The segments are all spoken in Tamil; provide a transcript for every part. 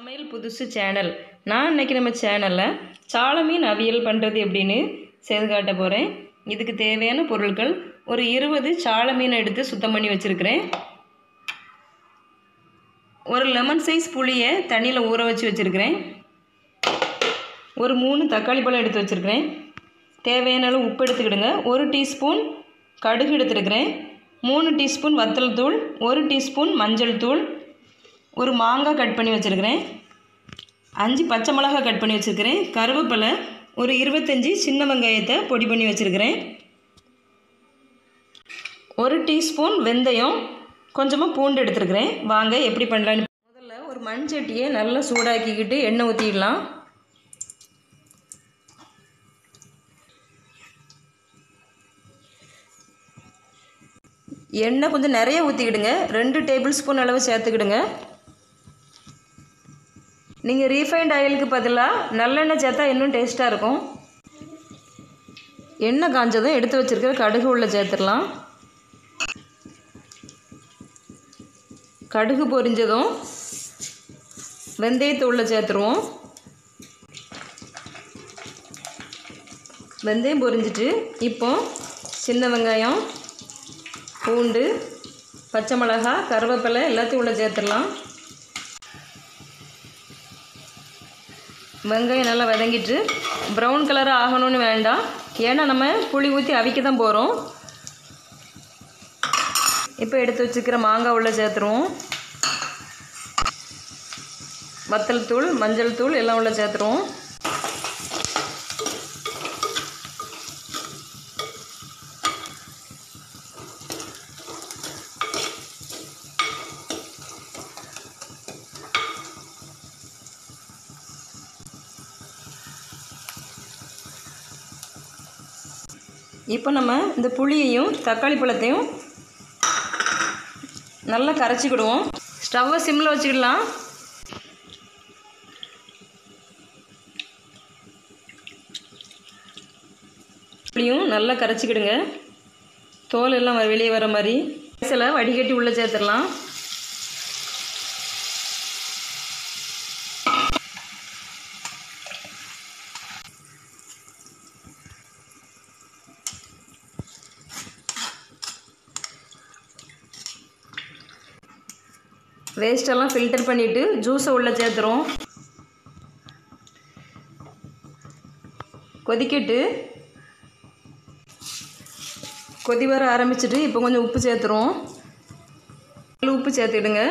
சமையல் புதுசு சேனல் நான் இன்னைக்கு நம்ம சேனலில் சால மீன் அவியல் பண்ணுறது எப்படின்னு செய்து காட்ட போகிறேன் இதுக்கு தேவையான பொருட்கள் ஒரு இருபது சால மீன் எடுத்து சுத்தம் பண்ணி வச்சுருக்கிறேன் ஒரு லெமன் சைஸ் புளியை தண்ணியில் ஊற வச்சு வச்சுருக்கிறேன் ஒரு மூணு தக்காளி பழம் எடுத்து வச்சுருக்கிறேன் தேவையான அளவு உப்பு எடுத்துக்கிடுங்க ஒரு டீஸ்பூன் கடுகு எடுத்துருக்கிறேன் மூணு டீஸ்பூன் வத்தல் தூள் ஒரு டீஸ்பூன் மஞ்சள் தூள் ஒரு மாங்காய் கட் பண்ணி வச்சுருக்கிறேன் அஞ்சு பச்சை மிளகாய் கட் பண்ணி வச்சுருக்கிறேன் கருவேப்பிலை ஒரு இருபத்தஞ்சி சின்ன வெங்காயத்தை பொடி பண்ணி வச்சுருக்கிறேன் ஒரு டீஸ்பூன் வெந்தயம் கொஞ்சமாக பூண்டு எடுத்துருக்கிறேன் வாங்க எப்படி பண்ணலான்னு முதல்ல ஒரு மண் சட்டியை நல்லா சூடாக்கிக்கிட்டு எண்ணெய் ஊற்றிடலாம் எண்ணெய் கொஞ்சம் நிறைய ஊற்றிக்கிடுங்க ரெண்டு டேபிள் ஸ்பூன் அளவு சேர்த்துக்கிடுங்க நீங்கள் ரீஃபைண்ட் ஆயிலுக்கு பதிலாக நல்லெண்ணெய் சேர்த்தா இன்னும் டேஸ்ட்டாக இருக்கும் எண்ணெய் காஞ்சதும் எடுத்து வச்சுருக்கிற கடுகு உள்ள சேர்த்துடலாம் கடுகு பொரிஞ்சதும் வெந்தயத்தை உள்ள சேர்த்துருவோம் வெந்தயம் பொரிஞ்சிட்டு இப்போ சின்ன வெங்காயம் பூண்டு பச்சை மிளகா கருவேப்பிலை எல்லாத்தையும் உள்ள சேர்த்துடலாம் வெங்காயம் நல்லா வதங்கிட்டு ப்ரௌன் கலராக ஆகணும்னு வேண்டாம் ஏன்னா நம்ம புளி ஊற்றி அவிக்க தான் போகிறோம் இப்போ எடுத்து வச்சுக்கிற மாங்காய் உள்ள சேர்த்துருவோம் வத்தல் தூள் மஞ்சள் தூள் எல்லாம் உள்ள சேர்த்துருவோம் இப்போ நம்ம இந்த புளியையும் தக்காளி பழத்தையும் நல்லா கரைச்சிக்கிடுவோம் ஸ்டவ்வை சிம்மில் வச்சுக்கிடலாம் புளியும் நல்லா கரைச்சிக்கிடுங்க தோல் எல்லாம் வ- வெளியே வர மாதிரி சில வடிகட்டி உள்ளே சேர்த்துடலாம் வேஸ்டெல்லாம் ஃபில்டர் பண்ணிவிட்டு ஜூஸை உள்ளே சேர்த்துறோம் கொதிக்கிட்டு கொதி வர ஆரம்பிச்சிட்டு இப்போ கொஞ்சம் உப்பு சேர்த்துருவோம் உப்பு சேர்த்துக்கிடுங்க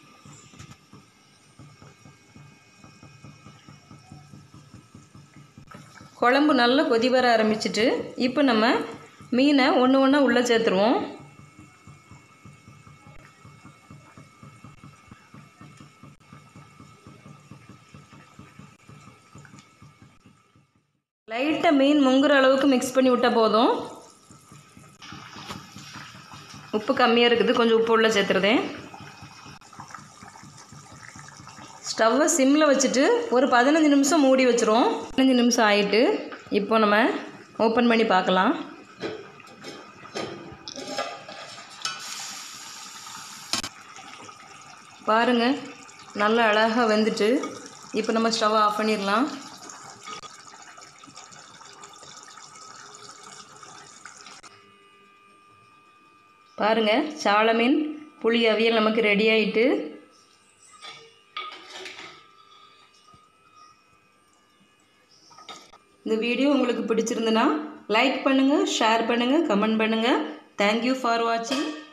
குழம்பு நல்லா கொதி வர ஆரம்பிச்சிட்டு இப்போ நம்ம மீனை ஒன்று ஒன்றா உள்ளே சேர்த்துருவோம் லைட்டாக மீன் முங்குற அளவுக்கு மிக்ஸ் பண்ணி விட்டால் போதும் உப்பு கம்மியாக இருக்குது கொஞ்சம் உப்பு உள்ள சேர்த்துருதேன் ஸ்டவ்வை சிம்மில் வச்சுட்டு ஒரு பதினஞ்சு நிமிஷம் மூடி வச்சுருவோம் பதினஞ்சு நிமிஷம் ஆயிட்டு இப்போ நம்ம ஓப்பன் பண்ணி பார்க்கலாம் பாருங்கள் நல்லா அழகாக வெந்துட்டு இப்போ நம்ம ஸ்டவ்வை ஆஃப் பண்ணிடலாம் பாருங்க சால மீன் புளி அவியல் நமக்கு ரெடி ஆயிட்டு இந்த வீடியோ உங்களுக்கு பிடிச்சிருந்துன்னா லைக் பண்ணுங்கள் ஷேர் பண்ணுங்கள் கமெண்ட் பண்ணுங்கள் தேங்க்யூ ஃபார் வாட்சிங்